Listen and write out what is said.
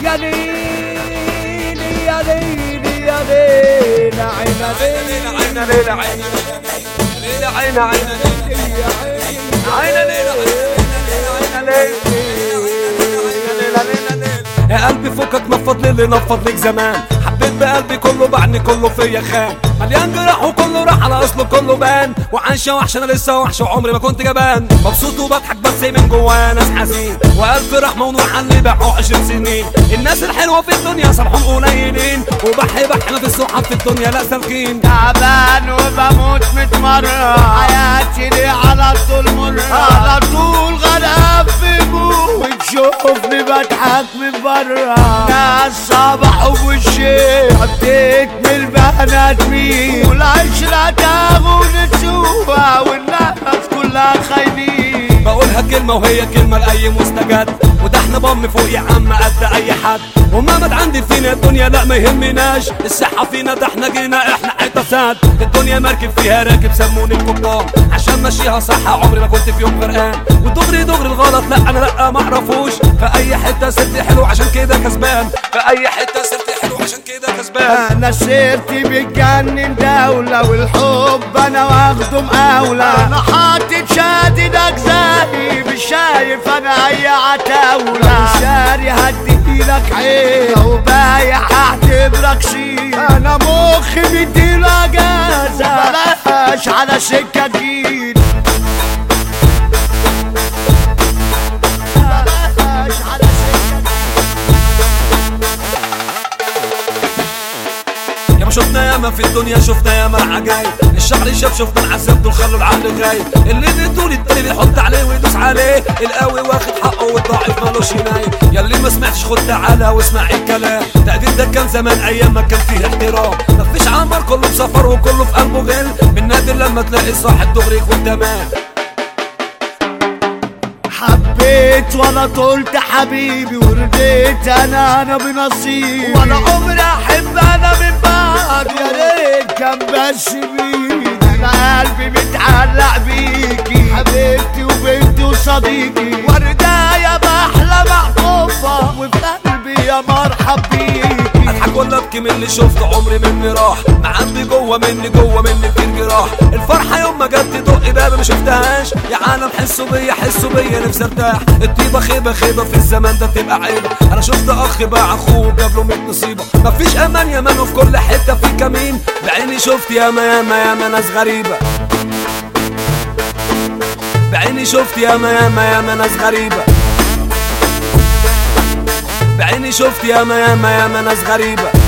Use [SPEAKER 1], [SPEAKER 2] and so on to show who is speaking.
[SPEAKER 1] يا ليلي يا ليلي يا ليل عين ليل
[SPEAKER 2] عين ليلى عين ليلى عين عين عين ليلى يا قلبي فكك نفض لي اللي نفض ليك زمان حبيت بقلبي كله بعني كله فيا خان مليان جراح وكله راح على اصله كله بان وعايشه وحش انا لسه وحش وعمري ما كنت جبان مبسوط وبضحك بس من جوايا ناس حزين وقلب رحمه ونوح اللي باعوا عشر سنين الناس الحلوه في الدنيا صالحهم قليلين وبحي بحي ما في الصحاب في الدنيا لا سالكين
[SPEAKER 1] تعبان وبموت متمرة حياتي لي على طول مرة على طول غرقان في جوع وتشوفني بضحك من برا ناس صبحوا بوشي حطيت من البنات مين والعشرة تاخد تسوها والناس كلها خاينين
[SPEAKER 2] بقولها كلمة وهي كلمة لأي مستجد وده احنا بم فوق يا عم قد أي حد ومهما عندي فينا الدنيا لا ما يهمناش الصحة فينا ده احنا جينا احنا حتة سد الدنيا مركب فيها راكب سموني الكبار عشان ماشيها صح عمري ما كنت في يوم غرقان ودغري دغري الغلط لا انا لا ما اعرفوش في اي حتة سرت حلو عشان كده كسبان في اي حتة سرت حلو عشان كده كسبان
[SPEAKER 1] انا سيرتي بتجنن دولة والحب انا واخده مقاولة انا حاطط شادد اجزائي مش شايف انا اي عتاولة شاري هديلك عين وبايع هعتبرك شيء انا مخي مديله اجازة بلاش على سكة جديد بلاش على سكة
[SPEAKER 2] يا ما شفنا ياما في الدنيا شفنا ياما العجايب الشعر شاف شفنا العذاب دول خلوا العقل غايب اللي بيطول التاني بيحط عليه ويدوس عليه القوي واخد حقه والضعيف مالوش نايم يا اللي ما سمعتش خد تعالى واسمع الكلام تقدير ده كان زمان ايام ما كان فيه احترام مفيش عمر كله بسفر وكله في قلبه غل من نادر لما تلاقي صاحب دغري يكون تمام
[SPEAKER 1] حبيت وانا طولت حبيبي ورديت انا انا بنصيبي وانا عمري احب انا من بعد يا ريت كان بس بيدي انا قلبي متعلق بيكي حبيبتي وبنتي وصديقي ورداية بحلى محبوبة وفي قلبي يا مرحب بيكي
[SPEAKER 2] اضحك ولا ابكي من اللي شفته عمري مني راح معبي جوه مني جوه مني كتير جراح الفرحه يوم ما جت تدق بابي ما شفتهاش يا عالم حسوا بيا حسوا بيا نفسي ارتاح الطيبه خيبه خيبه في الزمان ده تبقى عيب انا شفت اخ باع اخوه جاب له 100 نصيبه مفيش امان يا مان وفي كل حته في كمين بعيني شفت ياما ياما ياما ناس غريبه بعيني شفت ياما ياما ياما ناس غريبه بعيني شفت ياما ياما ياما ناس غريبه